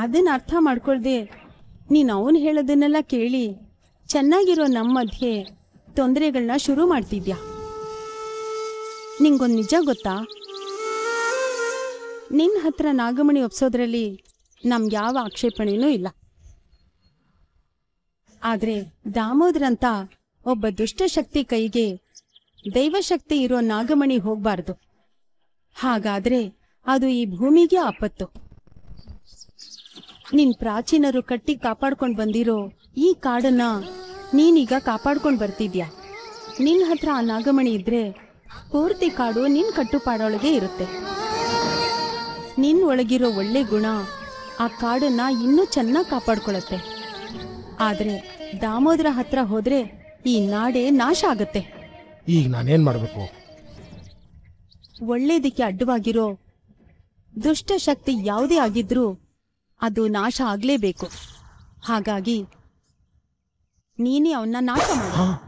ಅದನ್ನ ಅರ್ಥ ಮಾಡ್ಕೊಳ್ದೆ ನೀನು ಅವನು ಹೇಳೋದನ್ನೆಲ್ಲ ಕೇಳಿ ಚೆನ್ನಾಗಿರೋ ನಮ್ಮ ಮಧ್ಯೆ ತೊಂದರೆಗಳನ್ನ ಶುರು ಮಾಡ್ತಿದ್ಯಾ ನಿಂಗೊಂದು ನಿಜ ಗೊತ್ತಾ ನಿನ್ನ ಹತ್ರ ನಾಗಮಣಿ ಒಪ್ಸೋದ್ರಲ್ಲಿ ನಮ್ಗೆ ಯಾವ ಆಕ್ಷೇಪಣೆನೂ ಇಲ್ಲ ಆದ್ರೆ ದಾಮೋದರ್ ಅಂತ ಒಬ್ಬ ದುಷ್ಟಶಕ್ತಿ ಕೈಗೆ ದೈವಶಕ್ತಿ ಇರೋ ನಾಗಮಣಿ ಹೋಗ್ಬಾರ್ದು ಹಾಗಾದ್ರೆ ಅದು ಈ ಭೂಮಿಗೆ ಆಪತ್ತು ನಿನ್ ಪ್ರಾಚೀನರು ಕಟ್ಟಿ ಕಾಪಾಡ್ಕೊಂಡ್ ಬಂದಿರೋ ಈ ಕಾಡನ್ನ ನೀನೀಗ ಕಾಪಾಡ್ಕೊಂಡ್ ಬರ್ತಿದ್ಯಾ ನಿನ್ ಹತ್ರ ಆ ನಾಗಮಣಿ ಇದ್ರೆ ಪೂರ್ತಿ ಕಾಡು ನಿನ್ ಕಟ್ಟುಪಾಡೊಳಗೆ ಇರುತ್ತೆ ನಿನ್ ಒಳಗಿರೋ ಒಳ್ಳೆ ಗುಣ ಆ ಕಾಡನ್ನ ಇನ್ನೂ ಚೆನ್ನಾಗಿ ಕಾಪಾಡ್ಕೊಳತ್ತೆ ಆದ್ರೆ ದಾಮೋದರ ಹತ್ರ ಹೋದ್ರೆ ಈ ನಾಡೇ ನಾಶ ಆಗತ್ತೆ ಈಗ ನಾನೇನ್ ಮಾಡ್ಬೇಕು ಒಳ್ಳೇದಕ್ಕೆ ಅಡ್ಡವಾಗಿರೋ ದುಷ್ಟ ಶಕ್ತಿ ಯಾವುದೇ ಆಗಿದ್ರೂ ಅದು ನಾಶ ಆಗ್ಲೇಬೇಕು ಹಾಗಾಗಿ ನೀನೇ ಅವನ್ನ ನಾಶ ಮಾಡು ಹಾ